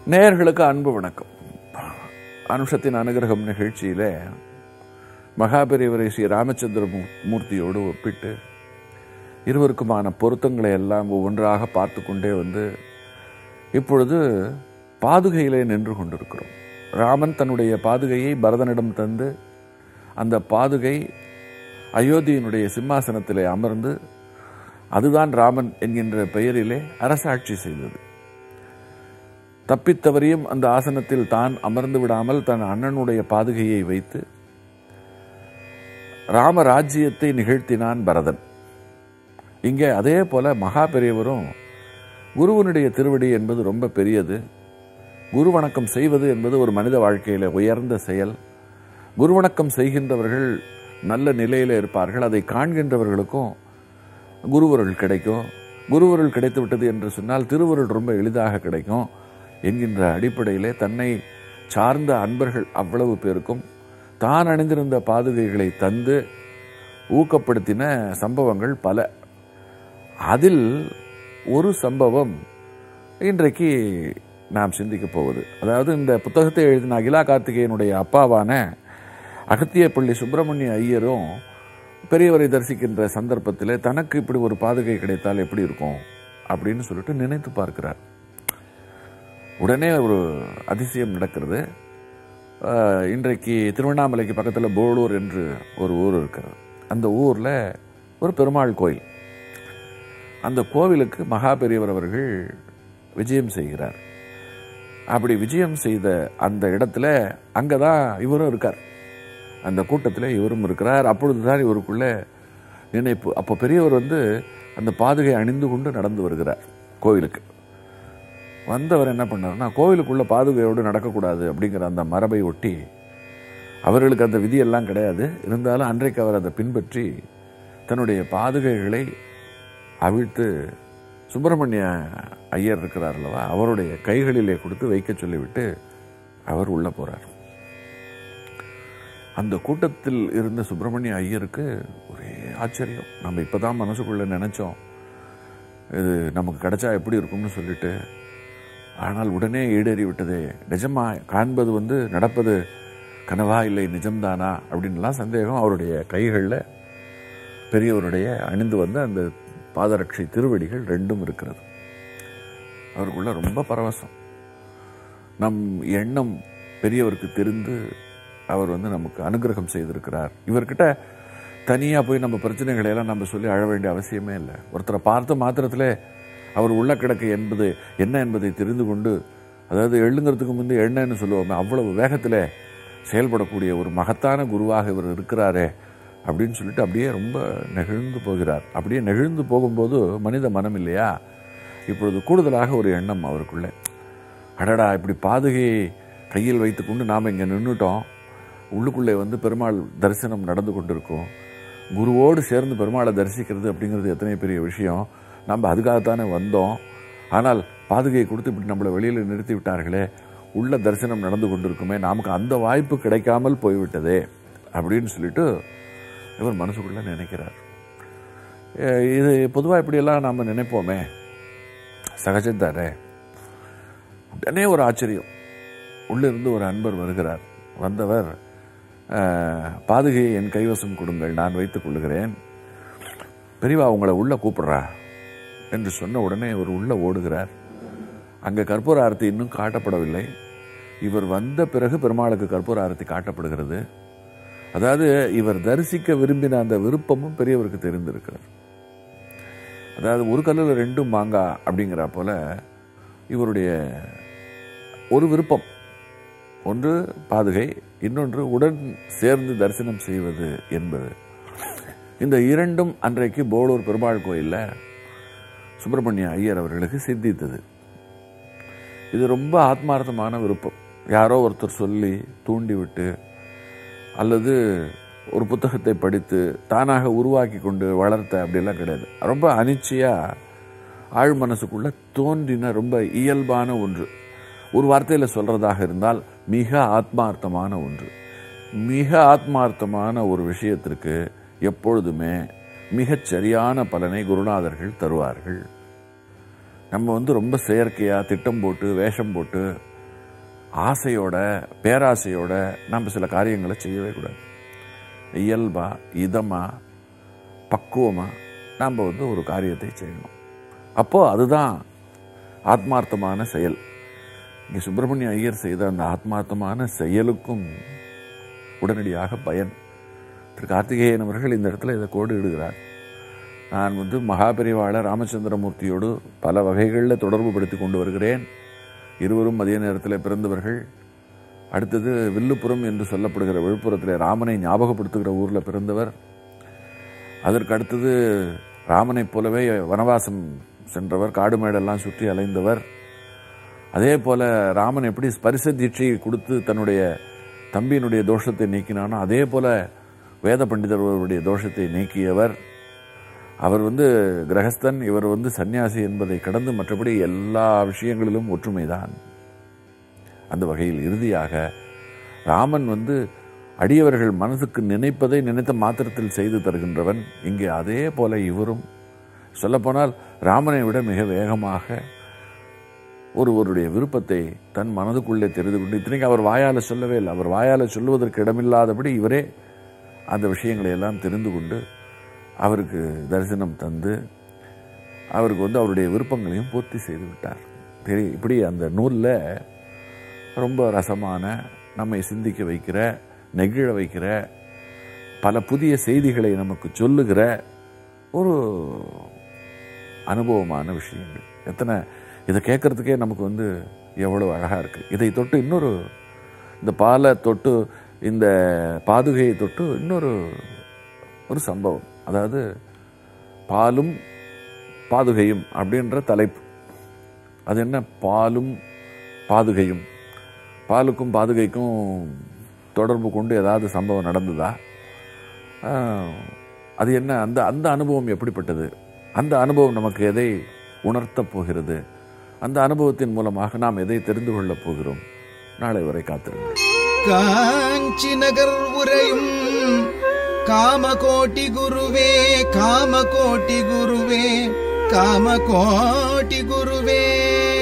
நேயர்களுக்கு அன்பு வணக்கம் அனுஷத்தின் அனுகிரகம் நிகழ்ச்சியில மகாபெரியவரை ஸ்ரீ ராமச்சந்திர மூ- மூர்த்தியோடு ஒப்பிட்டு இருவருக்குமான பொருத்தங்களை எல்லாம் ஒவ்வொன்றாக பார்த்து கொண்டே வந்து இப்பொழுது பாதுகையிலே நின்று கொண்டிருக்கிறோம் ராமன் தன்னுடைய பாதுகையை பரதனிடம் தந்து அந்த பாதுகை அயோத்தியினுடைய சிம்மாசனத்திலே அமர்ந்து அதுதான் ராமன் என்கின்ற பெயரிலே அரசாட்சி செய்தது தப்பித்தவரையும் அந்த ஆசனத்தில் தான் அமர்ந்து விடாமல் தன் அண்ணனுடைய பாதுகையை வைத்து ராம ராஜ்யத்தை நிகழ்த்தினான் பரதன் இங்கே அதே போல மகா பெரியவரும் குருவனுடைய திருவடி என்பது ரொம்ப பெரியது குரு வணக்கம் செய்வது என்பது ஒரு மனித வாழ்க்கையில உயர்ந்த செயல் குரு வணக்கம் செய்கின்றவர்கள் நல்ல நிலையில இருப்பார்கள் அதை காண்கின்றவர்களுக்கும் குருவருள் கிடைக்கும் குருவருள் கிடைத்து விட்டது என்று சொன்னால் திருவருள் ரொம்ப எளிதாக கிடைக்கும் என்கின்ற அடிப்படையிலே தன்னை சார்ந்த அன்பர்கள் அவ்வளவு பேருக்கும் தான் அணிந்திருந்த பாதுகைகளை தந்து ஊக்கப்படுத்தின சம்பவங்கள் பல அதில் ஒரு சம்பவம் இன்றைக்கு நாம் சிந்திக்க போவது அதாவது இந்த புத்தகத்தை எழுதின அகிலா கார்த்திகேயனுடைய அப்பாவான அகத்தியப்பள்ளி சுப்பிரமணிய ஐயரும் பெரியவரை தரிசிக்கின்ற சந்தர்ப்பத்தில் தனக்கு இப்படி ஒரு பாதுகை கிடைத்தால் எப்படி இருக்கும் அப்படின்னு சொல்லிட்டு நினைத்து பார்க்கிறார் உடனே ஒரு அதிசயம் நடக்கிறது ஆஹ், இன்றைக்கு திருவண்ணாமலைக்கு பக்கத்தில் போலூர் என்று ஒரு ஊர் இருக்கிறது அந்த ஊரில் ஒரு பெருமாள் கோயில் அந்த கோவிலுக்கு மகா பெரியவர் அவர்கள் விஜயம் செய்கிறார் அப்படி விஜயம் செய்த அந்த இடத்துல அங்கே தான் இவரும் இருக்கார் அந்த கூட்டத்தில் இவரும் இருக்கிறார் அப்பொழுதுதான் இவருக்குள்ள நினைப்பு அப்போ பெரியவர் வந்து அந்த பாதுகை அணிந்து கொண்டு நடந்து வருகிறார் கோவிலுக்கு வந்தவர் என்ன பண்ணாருன்னா கோவிலுக்குள்ள பாதுகையோடு நடக்கக்கூடாது அப்படிங்கிற அந்த மரபை ஒட்டி அவர்களுக்கு அந்த விதியெல்லாம் கிடையாது இருந்தாலும் அன்றைக்கு அவர் அதை பின்பற்றி தன்னுடைய பாதுகைகளை அவிழ்த்து சுப்பிரமணிய ஐயர் இருக்கிறார் அல்லவா அவருடைய கைகளிலே கொடுத்து வைக்க சொல்லிவிட்டு அவர் உள்ள போறார் அந்த கூட்டத்தில் இருந்த சுப்பிரமணிய ஐயருக்கு ஒரே ஆச்சரியம் நம்ம இப்பதான் மனசுக்குள்ள நினைச்சோம் இது நமக்கு கிடைச்சா எப்படி இருக்கும்னு சொல்லிட்டு ஆனால் உடனே ஈடேறி விட்டதே நிஜமா காண்பது வந்து நடப்பது கனவா இல்லை நிஜம்தானா அப்படின்லாம் சந்தேகம் அவருடைய கைகளில் பெரியவருடைய அணிந்து வந்த அந்த பாதரட்சை திருவடிகள் ரெண்டும் இருக்கிறது அவருக்குள்ள ரொம்ப பரவசம் நம் எண்ணம் பெரியவருக்கு தெரிந்து அவர் வந்து நமக்கு அனுகிரகம் செய்திருக்கிறார் இவர்கிட்ட தனியா போய் நம்ம பிரச்சனைகளை எல்லாம் நம்ம சொல்லி அழ வேண்டிய அவசியமே இல்லை ஒருத்தரை பார்த்த மாத்திரத்திலே அவர் உள்ள கிடக்கு என்பது என்ன என்பதை தெரிந்து கொண்டு அதாவது எழுங்கிறதுக்கு முந்தைய எண்ணன்னு சொல்லுவோமே அவ்வளவு வேகத்தில் செயல்படக்கூடிய ஒரு மகத்தான குருவாக இவர் இருக்கிறாரே அப்படின்னு சொல்லிட்டு அப்படியே ரொம்ப நெகிழ்ந்து போகிறார் அப்படியே நெகிழ்ந்து போகும்போது மனித மனம் இல்லையா இப்பொழுது கூடுதலாக ஒரு எண்ணம் அவருக்குள்ளே அடடா இப்படி பாதுகையை கையில் வைத்துக்கொண்டு நாம் இங்கே நின்றுட்டோம் உள்ளுக்குள்ளே வந்து பெருமாள் தரிசனம் நடந்து கொண்டிருக்கும் குருவோடு சேர்ந்து பெருமாளை தரிசிக்கிறது அப்படிங்கிறது எத்தனை பெரிய விஷயம் நம்ம அதுக்காகத்தானே வந்தோம் ஆனால் பாதுகையை கொடுத்து இப்படி நம்மளை வெளியில் நிறுத்தி விட்டார்களே உள்ள தரிசனம் நடந்து கொண்டிருக்குமே நமக்கு அந்த வாய்ப்பு கிடைக்காமல் போய்விட்டதே அப்படின்னு சொல்லிட்டு இவர் மனசுக்குள்ள நினைக்கிறார் அஹ் இது பொதுவாக இப்படியெல்லாம் நாம் நினைப்போமே சகஜம்தானே உடனே ஒரு ஆச்சரியம் உள்ளிருந்து ஒரு அன்பர் வருகிறார் வந்தவர் அஹ், பாதுகையை என் கைவசம் கொடுங்கள் நான் வைத்துக் கொள்ளுகிறேன் பெரியவா உங்களை உள்ள கூப்பிடுறா என்று சொன்ன உடனே இவர் உள்ள ஓடுகிறார் அங்கே கற்பூர ஆரத்தி இன்னும் காட்டப்படவில்லை இவர் வந்த பிறகு பெருமாளுக்கு கற்பூர ஆரத்தி காட்டப்படுகிறது அதாவது இவர் தரிசிக்க விரும்பின அந்த விருப்பமும் பெரியவருக்கு தெரிந்திருக்கிறது அதாவது ஒரு கல்லில் ரெண்டும் மாங்கா அப்படிங்கிற போல இவருடைய ஒரு விருப்பம் ஒன்று பாதுகை இன்னொன்று உடன் சேர்ந்து தரிசனம் செய்வது என்பது இந்த இரண்டும் அன்றைக்கு போலூர் பெருமாள் கோயில்ல சுப்பிரமணிய ஐயர் அவர்களுக்கு சித்தித்தது இது ரொம்ப ஆத்மார்த்தமான விருப்பம் யாரோ ஒருத்தர் சொல்லி தூண்டி விட்டு அல்லது ஒரு புத்தகத்தை படித்து தானாக உருவாக்கி கொண்டு வளர்த்த அப்படியெல்லாம் கிடையாது ரொம்ப அனிச்சையா ஆழ் மனசுக்குள்ள தோன்றின ரொம்ப இயல்பான ஒன்று ஒரு வார்த்தையில சொல்றதாக இருந்தால் மிக ஆத்மார்த்தமான ஒன்று மிக ஆத்மார்த்தமான ஒரு விஷயத்திற்கு எப்பொழுதுமே மிகச் சரியான பலனை குருநாதர்கள் தருவார்கள் நம்ம வந்து ரொம்ப செயற்கையா திட்டம் போட்டு வேஷம் போட்டு ஆசையோட பேராசையோட நம்ம சில காரியங்களை செய்யவே கூடாது இயல்பா இதமா பக்குவமா நாம் வந்து ஒரு காரியத்தை செய்யணும் அப்போ அதுதான் ஆத்மார்த்தமான செயல் இங்கே சுப்பிரமணிய ஐயர் செய்த அந்த ஆத்மார்த்தமான செயலுக்கும் உடனடியாக பயன் திரு கார்த்திகேயன் அவர்கள் இந்த இடத்துல இதை கோடு இடுகிறார் நான் வந்து மகாபெரிவாளர் ராமச்சந்திரமூர்த்தியோடு பல வகைகளில் தொடர்பு படுத்தி கொண்டு வருகிறேன் இருவரும் மதிய நேரத்தில் பிறந்தவர்கள் அடுத்தது வில்லுப்புறம் என்று சொல்லப்படுகிற விழுப்புரத்தில் ராமனை ஞாபகப்படுத்துகிற ஊரில் பிறந்தவர் அதற்கு அடுத்தது ராமனைப் போலவே வனவாசம் சென்றவர் காடு மேடெல்லாம் சுற்றி அலைந்தவர் அதே போல ராமன் எப்படி ஸ்பரிச தீட்சையை கொடுத்து தன்னுடைய தம்பியினுடைய தோஷத்தை நீக்கினானோ அதே போல வேத பண்டிதர் ஒருவருடைய தோஷத்தை நீக்கியவர் அவர் வந்து கிரகஸ்தன் இவர் வந்து சன்னியாசி என்பதை கடந்து மற்றபடி எல்லா விஷயங்களிலும் ஒற்றுமைதான் அந்த வகையில் இறுதியாக ராமன் வந்து அடியவர்கள் மனசுக்கு நினைப்பதை நினைத்த மாத்திரத்தில் செய்து தருகின்றவன் இங்கே அதே போல இவரும் சொல்லப்போனால் ராமனை விட மிக வேகமாக ஒருவருடைய விருப்பத்தை தன் மனதுக்குள்ளே தெரிந்து கொண்டு இத்தனைக்கு அவர் வாயால் சொல்லவே இல்லை அவர் வாயால் சொல்லுவதற்கு இடமில்லாதபடி இவரே அந்த விஷயங்களை எல்லாம் தெரிந்து கொண்டு அவருக்கு தரிசனம் தந்து அவருக்கு வந்து அவருடைய விருப்பங்களையும் பூர்த்தி செய்து விட்டார் தெரிய இப்படி அந்த நூலில் ரொம்ப ரசமான நம்மை சிந்திக்க வைக்கிற நெகிழ வைக்கிற பல புதிய செய்திகளை நமக்கு சொல்லுகிற ஒரு அனுபவமான விஷயங்கள் எத்தனை இதை கேட்கறதுக்கே நமக்கு வந்து எவ்வளவு அழகா இருக்கு இதை தொட்டு இன்னொரு இந்த பாலை தொட்டு இந்த பாதுகையை தொட்டு இன்னொரு ஒரு சம்பவம் அதாவது பாலும் பாதுகையும் அப்படின்ற தலைப்பு அது என்ன பாலும் பாதுகையும் பாலுக்கும் பாதுகைக்கும் தொடர்பு கொண்டு ஏதாவது சம்பவம் நடந்ததா ஆஹ், அது என்ன அந்த அந்த அனுபவம் எப்படிப்பட்டது அந்த அனுபவம் நமக்கு எதை உணர்த்தப் போகிறது அந்த அனுபவத்தின் மூலமாக நாம் எதை தெரிந்து கொள்ளப் போகிறோம் நாளை வரை காத்திருங்கள் காஞ்சி நகர் உரையும் காமகோட்டி குருவே காமகோட்டி குருவே காமகோட்டி குருவே